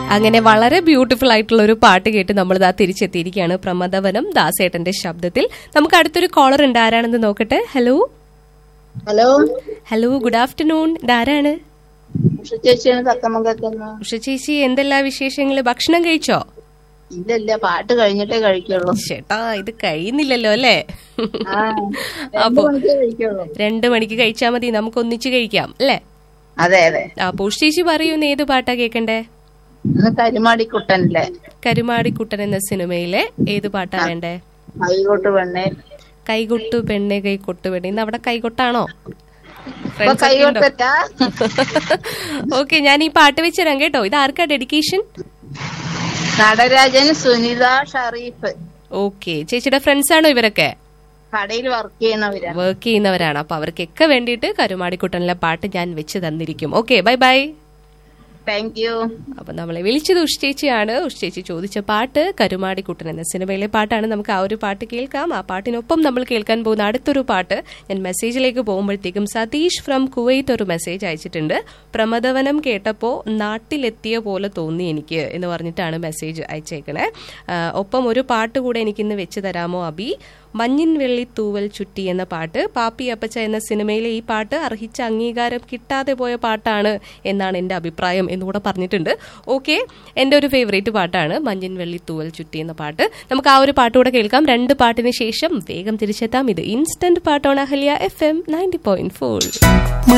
അങ്ങനെ വളരെ ബ്യൂട്ടിഫുൾ ആയിട്ടുള്ള ഒരു പാട്ട് കേട്ട് നമ്മൾ ഇതാ തിരിച്ചെത്തിയിരിക്കുകയാണ് പ്രമദവനം ദാസേട്ടന്റെ ശബ്ദത്തിൽ നമുക്ക് അടുത്തൊരു കോളർ ഉണ്ട് ആരാണെന്ന് നോക്കട്ടെ hello hello hello good afternoon ഇതാരാണ് ഉഷ ചേച്ചിയാണ് തത്തമംഗത്തുനിന്ന് ഉഷ ചേച്ചി എന്തെല്ലാ വിശേഷങ്ങള് ഭക്ഷണം കഴിച്ചോ ഇല്ല ഇല്ല പാട്ട് കഴിഞ്ഞിട്ടേ കഴിക്കുള്ളൂ ചേട്ടാ ഇത് കഴിയുന്നില്ലല്ലോ അല്ലേ ആ അപ്പൊ രണ്ടു മണിക്കേ കഴിക്കുള്ളൂ രണ്ടു മണിക്ക് കഴിച്ചാൽ മതി നമുക്ക് ഒന്നിച്ച് കഴിക്കാം അല്ലേ അതെ അതെ അപ്പൊ ഉഷ ചേച്ചി പറയൂ ഇന്ന് ഏത് പാട്ടാ കേൾക്കണ്ടേ ഇന്ന് കരിമാടിക്കുട്ടനില്ലേ കരുമാടിക്കുട്ടൻ എന്ന സിനിമയിലെ ഏത് പാട്ടാ വേണ്ടേ കൈകോട്ട് പെണ്ണെ കൈകൊട്ടു പെണ്ണെ കൈകൊട്ടു പെണ്ണെ ഇന്ന് അവിടെ കൈകൊട്ടാണോ ഇപ്പൊ കൈകോട്ടല്ല ഓക്കെ ഞാൻ ഈ പാട്ട് വെച്ചുതരാം കേട്ടോ ഇത് ആർക്കാ ഡെഡിക്കേഷൻ നടരാജൻ സുനിത ഷറീഫ് ഓക്കെ ചേച്ചിയുടെ ഫ്രണ്ട്സ് ആണോ ഇവരൊക്കെ കടയിൽ വർക്ക് ചെയ്യണവരാ വർക്ക് ചെയ്യുന്നവരാണ് അപ്പൊ അവർക്കൊക്കെ വേണ്ടിയിട്ട് കരുമാടിക്കുട്ടനിലെ പാട്ട് ഞാൻ വെച്ച് തന്നിരിക്കും okay bye bye thank you അപ്പൊ നമ്മളെ വിളിച്ചത് ഉഷ് ചേച്ചിയാണ് ഉഷ് ചേച്ചി ചോദിച്ച പാട്ട് കരുമാടിക്കുട്ടൻ എന്ന സിനിമയിലെ പാട്ടാണ് നമുക്ക് ആ ഒരു പാട്ട് കേൾക്കാം ആ പാട്ടിനൊപ്പം നമ്മൾ കേൾക്കാൻ പോകുന്ന അടുത്തൊരു പാട്ട് ഞാൻ മെസ്സേജിലേക്ക് പോകുമ്പോഴത്തേക്കും സതീഷ് ഫ്രം കുവൈത്ത് ഒരു മെസ്സേജ് അയച്ചിട്ടുണ്ട് പ്രമദവനം കേട്ടപ്പോൾ നാട്ടിലെത്തിയ പോലെ തോന്നി എനിക്ക് എന്ന് പറഞ്ഞിട്ടാണ് മെസ്സേജ് അയച്ചേക്കണേ ആ, ഒപ്പം ഒരു പാട്ട് കൂടെ എനിക്കിന്ന് വെച്ച് തരാമോ അബി മഞ്ഞിൻ വെള്ളി തൂവൽ ചുറ്റി എന്ന പാട്ട് പാപ്പി അപ്പച്ച എന്ന സിനിമയിലെ ഈ പാട്ട് അർഹിച്ച അംഗീകാരം കിട്ടാതെ പോയ പാട്ടാണ് എന്നാണ് എൻ്റെ അഭിപ്രായം എന്നുകൂടെ പറഞ്ഞിട്ടുണ്ട് ഓക്കെ എൻ്റെ ഒരു ഫേവറേറ്റ് പാട്ടാണ് മഞ്ഞിൻ വെള്ളി തൂവൽ ചുറ്റി എന്ന പാട്ട് നമുക്ക് ആ ഒരു പാട്ട് കൂടെ കേൾക്കാം രണ്ട് പാട്ടിന് ശേഷം വേഗം തിരിച്ചെത്താം ഇത് ഇൻസ്റ്റന്റ് പാട്ടോൺ Ahalya F M ninety point four